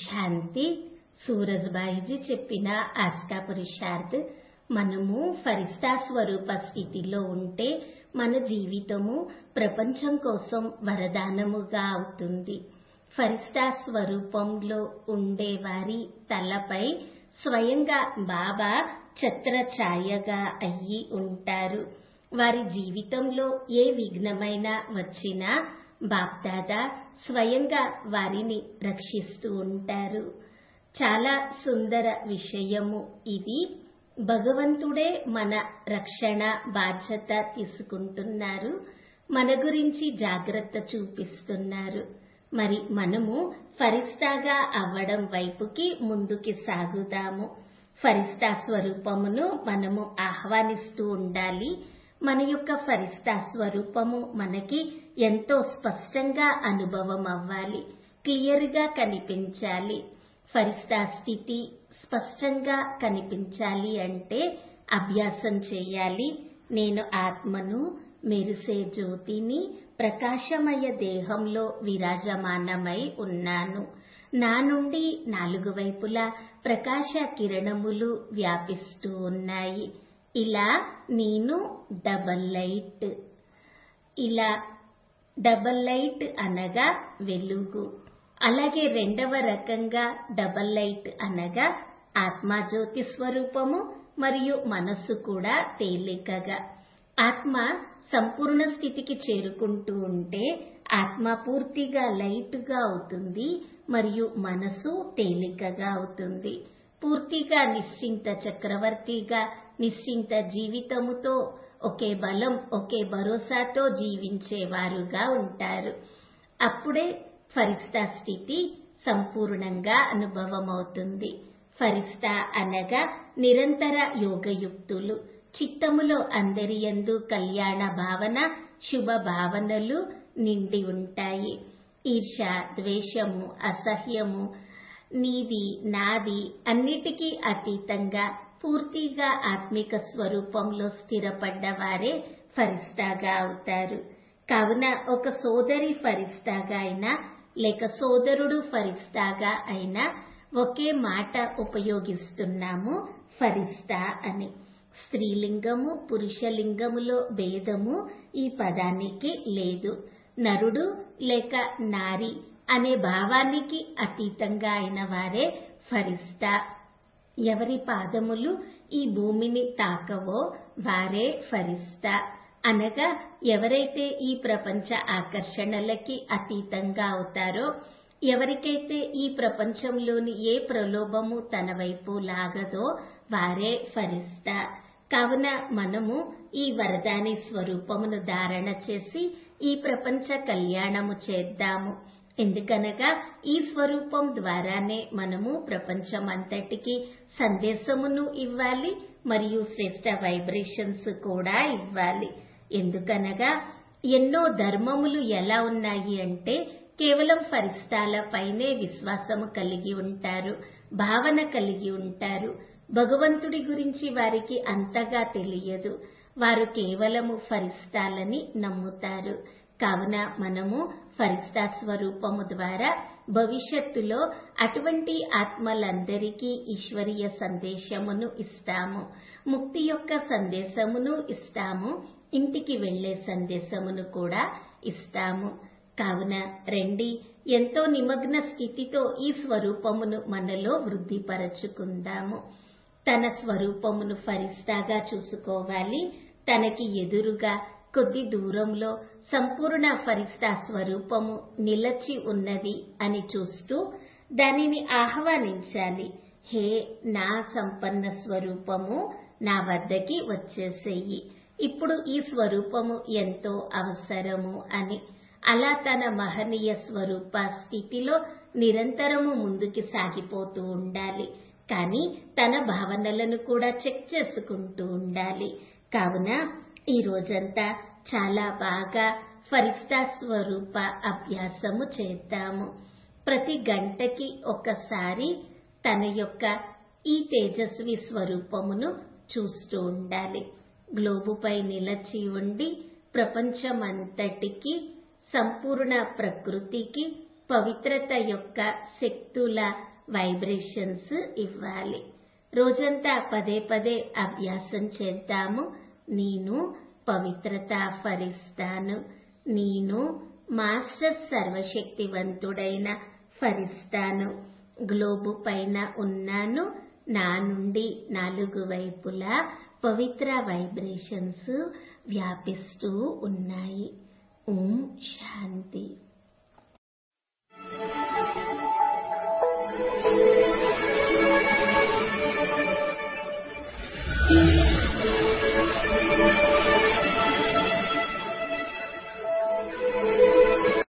శాంతి సూరజ్బాయిజీ చెప్పిన ఆస్కా పురుషార్థ్ మనము ఫరిస్తా స్వరూప స్థితిలో ఉంటే మన జీవితము ప్రపంచం కోసం వరదానముగా అవుతుంది ఫరిస్తా స్వరూపంలో ఉండేవారి తలపై స్వయంగా బాబా ఛత్రఛాయగా అయ్యి ఉంటారు వారి జీవితంలో ఏ విఘ్నమైనా వచ్చినా బాప్దాదా స్వయంగా వారిని రక్షిస్తూ ఉంటారు చాలా సుందర విషయము ఇది భగవంతుడే మన రక్షణ బాధ్యత తీసుకుంటున్నారు మన గురించి జాగ్రత్త చూపిస్తున్నారు మరి మనము ఫరిస్తాగా అవ్వడం వైపుకి ముందుకి సాగుదాము ఫరిస్తా స్వరూపమును మనము ఆహ్వానిస్తూ ఉండాలి మన యొక్క ఫరిస్తా స్వరూపము మనకి ఎంతో స్పష్టంగా అనుభవం అవ్వాలి క్లియర్గా కనిపించాలి ఫరిస్తా స్థితి స్పష్టంగా కనిపించాలి అంటే అభ్యాసం చేయాలి నేను ఆత్మను మెరిసే జ్యోతిని ప్రకాశమయ దేహంలో విరాజమానమై ఉన్నాను నా నుండి నాలుగు వైపులా ప్రకాశ కిరణములు వ్యాపిస్తూ ఉన్నాయి ఇలా నేను డబల్ లైట్ ఇలా డబల్ లైట్ అనగా వెలుగు అలాగే రెండవ రకంగా డబల్ లైట్ అనగా ఆత్మజ్యోతి స్వరూపము మరియు మనస్సు కూడా తేలికగా ఆత్మ సంపూర్ణ స్థితికి చేరుకుంటూ ఉంటే ఆత్మ పూర్తిగా లైట్గా అవుతుంది మరియు మనసు తేలికగా అవుతుంది పూర్తిగా నిశ్చింత చక్రవర్తిగా నిశ్చింత జీవితముతో ఒకే బలం ఒకే భరోసాతో జీవించేవారుగా ఉంటారు అప్పుడే ఫరిస్తా స్థితి సంపూర్ణంగా అనుభవమవుతుంది ఫరిస్తా అనగా నిరంతర యోగయుక్తులు చిత్తములో అందరి యందు కళ్యాణ భావన శుభ భావనలు నిండి ఉంటాయి ఈర్ష ద్వేషము అసహ్యము నీది నాది అన్నిటికీ అతీతంగా పూర్తిగా ఆత్మిక స్వరూపంలో స్థిరపడ్డ వారే ఫరిస్తాగా అవుతారు కావున ఒక సోదరి ఫరిస్తాగా అయినా లేక సోదరుడు ఫరిస్తాగా అయినా ఒకే మాట ఉపయోగిస్తున్నాము ఫరిస్తా అని స్త్రీలింగము పురుషలింగములో భేదము ఈ పదానికి లేదు నరుడు లేక నారి అనే భావానికి అతీతంగా అయిన వారే ఫరిస్తా ఎవరి పాదములు ఈ భూమిని తాకవో వారే ఫరిస్తా అనగా ఎవరైతే ఈ ప్రపంచ ఆకర్షణలకి అతీతంగా అవుతారో ఎవరికైతే ఈ ప్రపంచంలోని ఏ ప్రలోభము తన వైపు లాగదో వారే ఫరిస్తా కావున మనము ఈ వరదాని స్వరూపమును ధారణ చేసి ఈ ప్రపంచ కళ్యాణము చేద్దాము ఎందుకనగా ఈ స్వరూపం ద్వారానే మనము ప్రపంచమంతటికి సందేశమును ఇవ్వాలి మరియు శ్రేష్ట వైబ్రేషన్స్ కూడా ఇవ్వాలి ఎందుకనగా ఎన్నో ధర్మములు ఎలా ఉన్నాయి అంటే కేవలం ఫరిస్తాలపైనే విశ్వాసము కలిగి ఉంటారు భావన కలిగి ఉంటారు భగవంతుడి గురించి వారికి అంతగా తెలియదు వారు కేవలము ఫరిస్తాలని నమ్ముతారు కావున మనము ఫరిస్తా స్వరూపము ద్వారా భవిష్యత్తులో అటువంటి ఆత్మలందరికీ ఈశ్వరీయ సందేశమును ఇస్తాము ముక్తి యొక్క సందేశమును ఇస్తాము ఇంటికి వెళ్లే సందేశమును కూడా ఇస్తాము కావున రండి ఎంతో నిమగ్న స్థితితో ఈ స్వరూపమును మనలో వృద్ధిపరచుకుందాము తన స్వరూపమును ఫరిస్తాగా చూసుకోవాలి తనకి ఎదురుగా కొద్ది దూరంలో సంపూర్ణ ఫరిస్తా స్వరూపము నిలచి ఉన్నది అని చూస్తూ దానిని ఆహ్వానించాలి హే నా సంపన్న స్వరూపము నా వద్దకి వచ్చేసేయి ఇప్పుడు ఈ స్వరూపము ఎంతో అవసరము అని అలా తన మహనీయ స్వరూప స్థితిలో నిరంతరము ముందుకి సాగిపోతూ ఉండాలి కానీ తన భావనలను కూడా చెక్ చేసుకుంటూ ఉండాలి కావున ఈ రోజంతా చాలా బాగా ఫరిస్తా స్వరూప అభ్యాసము చేద్దాము ప్రతి గంటకి ఒకసారి తన యొక్క ఈ తేజస్వి స్వరూపమును చూస్తూ ఉండాలి గ్లోబుపై నిలచి ఉండి ప్రపంచమంతటికి సంపూర్ణ ప్రకృతికి పవిత్రత యొక్క శక్తుల వైబ్రేషన్స్ ఇవ్వాలి రోజంతా పదే పదే అభ్యాసం చేద్దాము నేను పవిత్రత ఫరిస్తాను నేను మాస్టర్ సర్వశక్తివంతుడైన ఫరిస్తాను గ్లోబు పైన ఉన్నాను నా నుండి నాలుగు వైపులా పవిత్ర వైబ్రేషన్స్ వ్యాపిస్తూ ఉన్నాయి ఓం శాంతి